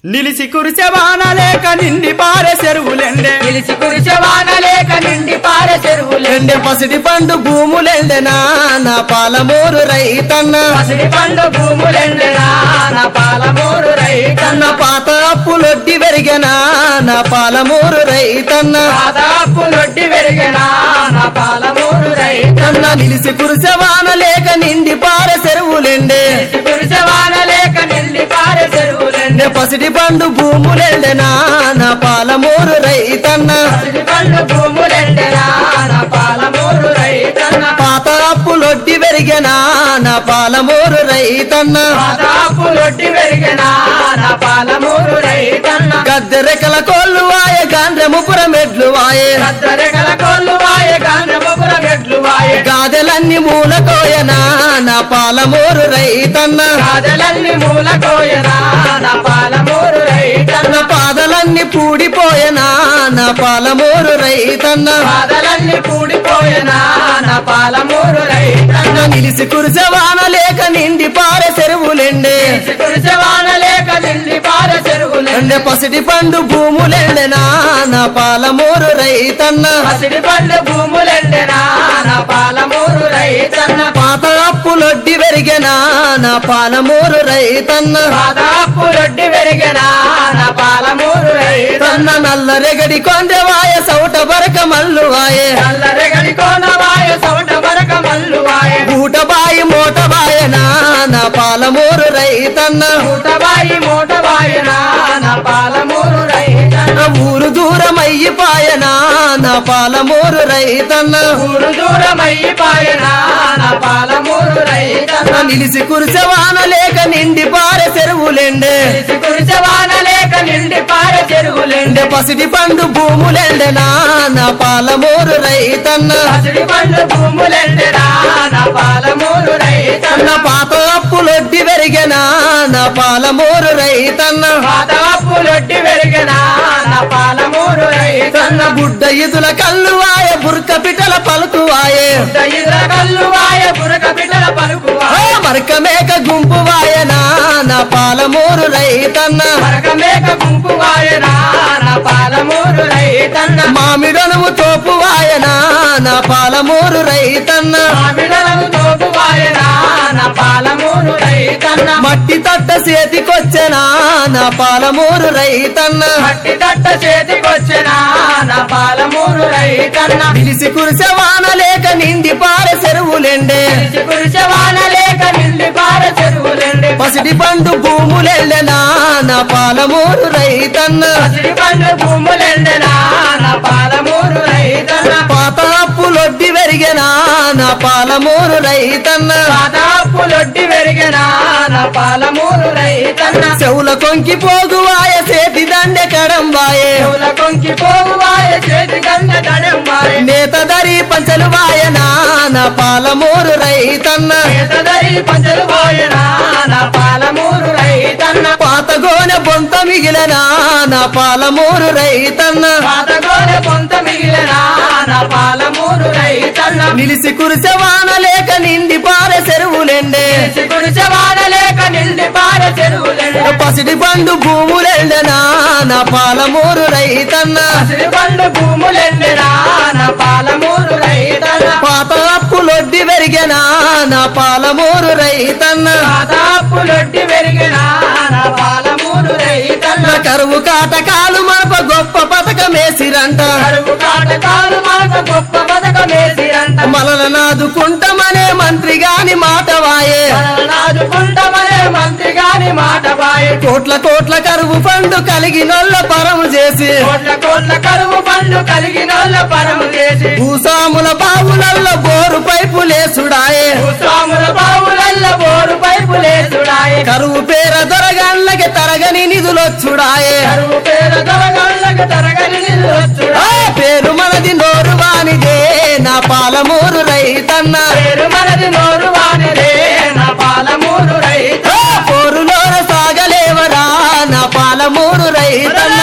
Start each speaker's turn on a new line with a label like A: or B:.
A: నిలిసి కురిసె వానలేక నిండి పారే చెరువులెండే
B: నిలిచి కురిసే వానలేక నిండి పారే చెరువులే
A: ఎండే పసిడి పండు భూములెండెనా నా పాలమూరు రైతన్న
B: పసిడి పండు భూములెండెనా నా పాలమూరు రైతన్న
A: తన్న పాత అప్పులొడ్డి వెరిగెనా నా పాలమూరు రైతన్న
B: దాదాపు లొడ్డి పెరిగినా నా పాలమూరు రైతన్న
A: తన్న నిలిసి కురిసె వానలేక నిండి పారే చెరువులెండే
B: నిలిచి కురిసే వానలేక నిండి పారే చెరువులెండే
A: ఎండే పసిడి పండు భూములెండెనా నా పాలమూరు రైతన్న
B: పసిడి పండు భూములెండెనా నా పాలమూరు రైతన్న
A: పాత అప్పులొడ్డి వెరిగెనా నా పాలమూరు రైతన్న
B: దాదాపు లొడ్డి పెరిగినా నా పాలమూరు రైతన్న
A: గద్దెరెకల కోళ్ళు వాయే గాండ్రముపురం ఎడ్లు వాయే
B: కద్దరెగల కోళ్ళు వాయే గాండ్రపుర గెట్లు వాయే
A: గాదెలన్నీ మూలకోయనా నా పాలమూరు రైతన్న
B: కాదలన్ని మూల కోయనా నా పాలమూరు రైతన్న
A: నా పాదలన్నీ పూడిపోయనా నా పాలమూరు రైతన్న
B: కాదలన్ని కూడిపోయనా నా పాలమూరు రైతన్న
A: నా నిలిసి కురిసె వానలేక నిండి పారె చెరువులెండే
B: కురిసే వానలేక నిండి పార చెరువులే
A: ఎండే పసిడి పండు భూములెండెనా నా పాలమూరు రైతన్న
B: పసిడి పండు భూములెండెనా నా పాలమూరు రైతన్న
A: పాత అప్పులొడ్డి వెరిగెనా నా పాలమూరు రైతన్న
B: దాదాపు రొడ్డి పెరిగినా నా పాలమూరు రైతన్న
A: తన్న నల్లరెగడి కొండవాయ సౌట బరక మల్లువాయే
B: నల్లరెగడి కోనవాయ సౌట బరక మల్లువాయ
A: ఊటబాయి మోటబాయనా నా పాలమూరు రైతన్న
B: మూటబాయి మూటబాయినా నా పాలమూరు రైతన్న
A: నా ఊరు దూరమయ్యిపాయనా నా పాలమూరు రైతన్న
B: ఊరు దూరమయ్యిపాయనా నా పాలమూరు రైతన్న
A: నా నిలిసి కురిసె వానలేక నిండి పారె చెరువులెండే
B: కలిసి కురిసే వానలేక నిండి పార చెరువులెండి
A: ఎండే పసిడి పండు భూములెండెనా నా పాలమూరు రైతన్న
B: పసిడి పండు భూములెండెనా నా పాలమూరు రైతన్న
A: నా పాత అప్పులొడ్డి వెరిగెనా నా పాలమూరు రైతన్న
B: పాదాపు లొడ్డి పెరిగినా నా పాలమూరు రైతన్న
A: తన్న బుడ్డ ఇదుల కళ్ళు వాయ బుర్క పిటల పలుకు వాయే
B: ఇద్ర కల్లు వాయ బురక బిడ్డల పలుకు
A: ఆ మరక మేక గుంపు వాయనా నా పాలమూరు రైతన్న
B: మరక మేక గుంపు వాయనా నా పాలమూరు రైతన్న
A: మామిడనుము తోపు వాయనా నా పాలమూరు రైతన్న
B: మామిడలకు తోపు వాయనా నా పాలమూరు రైతన్న
A: మట్టి తట్ట చేతికొచ్చెనా నా పాలమూరు రైతన్న
B: మట్టి తట్ట చేతికొచ్చినా నా పాలమూరు రైతన్న
A: పిలిసి కురిసె వానలేక నిండి పారె చెరువులెండే
B: కలిసి కురిసే వానలేక నిండి పార చెరువులెండి
A: పసిడి పండు భూములెళ్ళెనా నా పాలమూరు రైతన్న
B: పసిడి పండు భూములెండెనా నా పాలమూరు రైతన్న
A: పాత అప్పులొడ్డి వెరిగెనా నా పాలమూరు రైతన్న
B: దాదాపు లొడ్డి పెరిగినా నా పాలమూరు రైతన్న
A: చెవుల కొంకి పోగువాయ చేతి దండె కడంబాయే
B: చెవుల కొంకి పోవాయ చేతి గంగ దడంబాయ
A: నేత దరి పంచలు వాయనా నా పాలమూరు రైతన్న
B: చేతదరి పంచలు పోయనా నా పాలమూరు రైతన్న
A: పాత గోనె బొంత మిగిలనా నా పాలమూరు రైతన్న
B: పాతగోనె పొంత మిగిలినా నా పాలమూరు రైతన్న
A: నిలిసి కురిసె వానలేక నిండి పారె చెరువులెండే
B: కలిసి కురిసే వానలేక నిండి పార చెరువులెండి
A: పసిడి పండు భూములెండెనా నా పాలమూరు రైతన్న
B: పసిడి పండు భూములెండినా నా పాలమూరు రైతన్న
A: పాత అప్పులొడ్డి వెరిగెనా నా పాలమూరు రైతన్న
B: దాదాపు లొడ్డి పెరిగినా నా పాలమూరు రైతన్న
A: నా కరువు కాటకాలు మనప గొప్ప పథకమేసిరంట
B: కరువు కాటకాలు మనకు గొప్ప పథకమేసిరంట
A: మలన నాదుకుంటామనే మంత్రి గాని మాట వాయే
B: నాదుకుంటామనే మంత్రి గాని మాట బాయే
A: కోట్ల కోట్ల కరువు ఫండు కలిగినొల్ల పరము చేసి
B: కోట్ల కోట్ల కరువు పండు కలిగినోళ్ళ పరము చేసి
A: భూసాముల బావులల్లో బోరు పైపులేసుడాయే
B: భూస్వాముల బావులల్ల బోరు పైపులేసుడాయే
A: కరువు పేర దొరగాళ్ళకి తరగని నిధులొచ్చుడాయే
B: కరువు పేద దొరగాళ్ళకు తరగని నిల్లొచ్చుడా
A: ఆ పేరు మనది నోరు వానిదే నా పాలమూరు రైతన్న
B: పేరు మనది నోరు వానిదే నా పాలమూరు రైత
A: ఆ పోరులోన సాగలేవరా నా పాలమూరు రైతన్న